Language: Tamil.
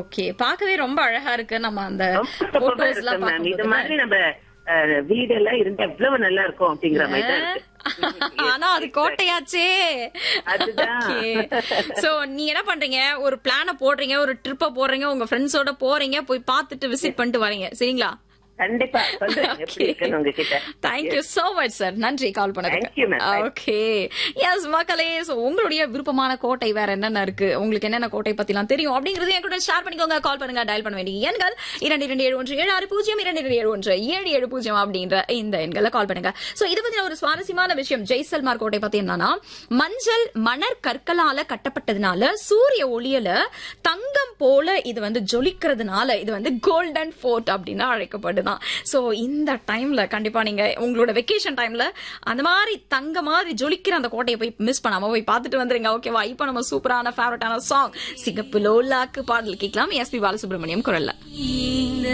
ஓகே பார்க்கவே ரொம்ப அழகா இருக்கு நம்ம அந்த ரொம்ப சூப்பரா போட்டோஸ் இருக்கு எல்லாம் மேம் இது பார்க்கும்போது மாதிரி நம்ம அஹ், வீடெல்லாம் இருந்தா எவ்வளவு நல்லா இருக்கும் அப்படிங்கிற மாதிரி தான் இருக்கு ஆனா அது கோட்டையாச்சே அதுதான். சோ நீ என்ன பண்றீங்க ஒரு பிளான போடுறீங்க ஒரு ட்ரிப்ப போடுறீங்க உங்க ஃப்ரெண்ட்ஸோட போறீங்க போய் பார்த்துட்டு விசிட் பண்ணிட்டு வரீங்க சரிங்களா கண்டிப்பா சொல்றேன் எப்படி இருக்குன்னு உங்ககிட்ட தேங்க்யூ சோ மச் சார் நன்றி கால் Thank you, பண்ணதுக்கு ma'am. Thank ஓகே எஸ் மக்களே சோ உங்களுடைய விருப்பமான கோட்டை வேற என்னென்ன இருக்கு உங்களுக்கு என்னென்ன கோட்டை பத்திலாம் தெரியும் அப்படிங்கறது என் கூட ஷேர் பண்ணிக்கோங்க கால் பண்ணுங்க டயல் பண்ண வேண்டிய எண்கள் இரண்டு இரண்டு ஏழு ஒன்று ஏழு ஆறு பூஜ்ஜியம் இரண்டு இரண்டு ஏழு ஒன்று ஏழு ஏழு பூஜ்ஜியம் அப்படின்ற இந்த எண்களை கால் பண்ணுங்க சோ இது பத்தின ஒரு சுவாரஸ்யமான விஷயம் ஜெய்சல்மார் கோட்டை பத்தி என்னன்னா மஞ்சள் மணற் கற்களால கட்டப்பட்டதுனால சூரிய ஒளியில தங்கம் போல இது வந்து ஜொலிக்கிறதுனால இது வந்து கோல்டன் ஃபோர்ட் அப்படின்னு அழைக்கப்படுதான் சோ இந்த டைம்ல கண்டிப்பா நீங்க உங்களோட வெக்கேஷன் டைம்ல அந்த மாதிரி தங்க மாதிரி ஜொலிக்கிற அந்த கோட்டையை போய் மிஸ் பண்ணாம போய் பார்த்துட்டு வந்துருங்க ஓகேவா இப்போ நம்ம சூப்பரான ஃபேவரட்டான சாங் சிகப்பு லோலாக்கு பாடல் கேட்கலாம் எஸ்பி பாலசுப்ரமணியம் குரல்ல